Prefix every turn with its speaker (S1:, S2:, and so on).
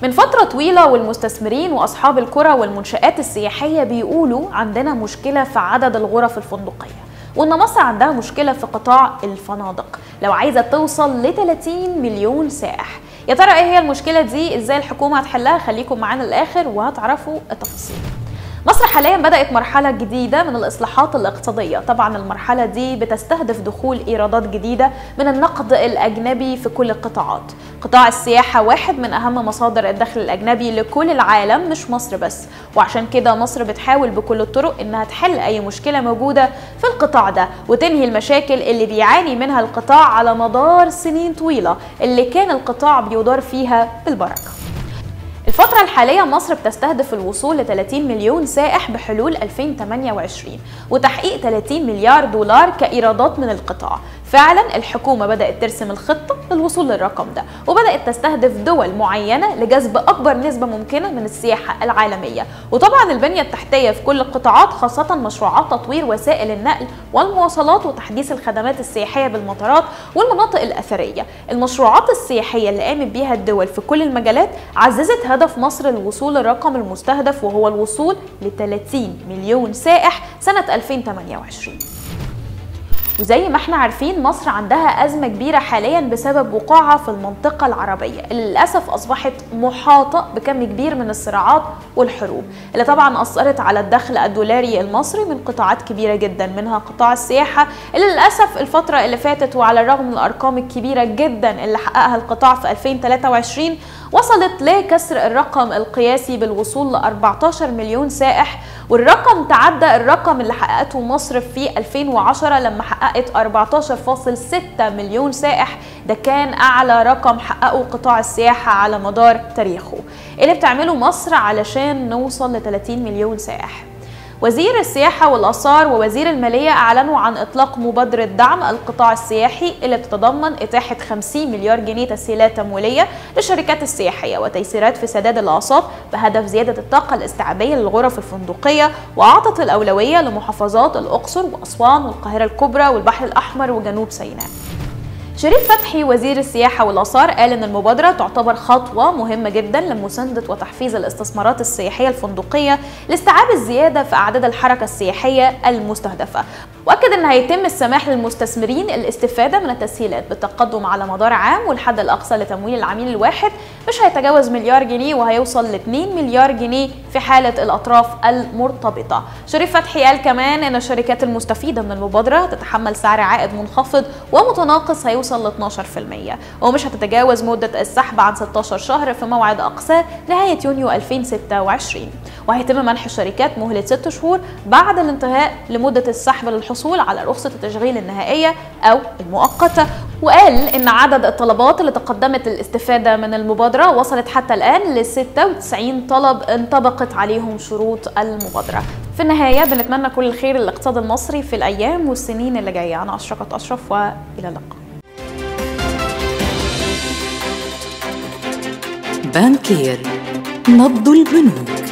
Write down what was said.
S1: من فترة طويلة والمستثمرين وأصحاب القرى والمنشآت السياحية بيقولوا عندنا مشكلة في عدد الغرف الفندقية وإن مصر عندها مشكلة في قطاع الفنادق لو عايزة توصل ل 30 مليون سائح يا ترى ايه هي المشكلة دي ازاي الحكومة هتحلها خليكم معانا للآخر وهتعرفوا التفاصيل مصر حاليا بدأت مرحلة جديدة من الإصلاحات الاقتصادية طبعا المرحلة دي بتستهدف دخول إيرادات جديدة من النقد الأجنبي في كل القطاعات قطاع السياحة واحد من أهم مصادر الدخل الأجنبي لكل العالم مش مصر بس وعشان كده مصر بتحاول بكل الطرق إنها تحل أي مشكلة موجودة في القطاع ده وتنهي المشاكل اللي بيعاني منها القطاع على مدار سنين طويلة اللي كان القطاع بيدار فيها بالبركة الفترة الحالية مصر بتستهدف الوصول ل 30 مليون سائح بحلول 2028 وتحقيق 30 مليار دولار كإيرادات من القطاع فعلا الحكومة بدأت ترسم الخطة للوصول للرقم ده وبدأت تستهدف دول معينة لجذب أكبر نسبة ممكنة من السياحة العالمية وطبعا البنية التحتية في كل القطاعات خاصة مشروعات تطوير وسائل النقل والمواصلات وتحديث الخدمات السياحية بالمطارات والمناطق الأثرية المشروعات السياحية اللي قامت بيها الدول في كل المجالات عززت هدف مصر الوصول للرقم المستهدف وهو الوصول ل 30 مليون سائح سنة 2028 وزي ما احنا عارفين مصر عندها أزمة كبيرة حاليا بسبب وقوعها في المنطقة العربية اللي للأسف أصبحت محاطة بكم كبير من الصراعات والحروب اللي طبعا أثرت على الدخل الدولاري المصري من قطاعات كبيرة جدا منها قطاع السياحة اللي للأسف الفترة اللي فاتت وعلى الرغم من الأرقام الكبيرة جدا اللي حققها القطاع في 2023 وصلت لكسر الرقم القياسي بالوصول ل 14 مليون سائح والرقم تعدى الرقم اللي حققته مصر في 2010 لما حققت 14.6 مليون سائح ده كان أعلى رقم حققه قطاع السياحة على مدار تاريخه اللي بتعمله مصر علشان نوصل ل 30 مليون سائح وزير السياحة والآثار ووزير المالية أعلنوا عن إطلاق مبادرة دعم القطاع السياحي اللي بتتضمن إتاحة 50 مليار جنيه تسهيلات تمويلية للشركات السياحية وتيسيرات في سداد الأقساط بهدف زيادة الطاقة الاستيعابية للغرف الفندقية وأعطت الأولوية لمحافظات الأقصر وأسوان والقاهرة الكبرى والبحر الأحمر وجنوب سيناء. شريف فتحي وزير السياحة والآثار قال إن المبادرة تعتبر خطوة مهمة جدا لمساندة وتحفيز الاستثمارات السياحية الفندقية لاستيعاب الزيادة في أعداد الحركة السياحية المستهدفة واكد ان هيتم السماح للمستثمرين الاستفاده من التسهيلات بالتقدم على مدار عام والحد الاقصى لتمويل العميل الواحد مش هيتجاوز مليار جنيه وهيوصل ل 2 مليار جنيه في حاله الاطراف المرتبطه. شريف فتحي قال كمان ان الشركات المستفيده من المبادره تتحمل سعر عائد منخفض ومتناقص هيوصل ل 12% ومش هتتجاوز مده السحب عن 16 شهر في موعد اقصاه نهايه يونيو 2026 وهيتم منح الشركات مهله 6 شهور بعد الانتهاء لمده السحب للحصول الحصول على رخصة التشغيل النهائية أو المؤقتة وقال إن عدد الطلبات اللي تقدمت للاستفادة من المبادرة وصلت حتى الآن ل 96 طلب انطبقت عليهم شروط المبادرة في النهاية بنتمنى كل الخير للاقتصاد المصري في الأيام والسنين اللي جاية أنا أشرقت أشرف وإلى اللقاء
S2: بانكير نبض البنوك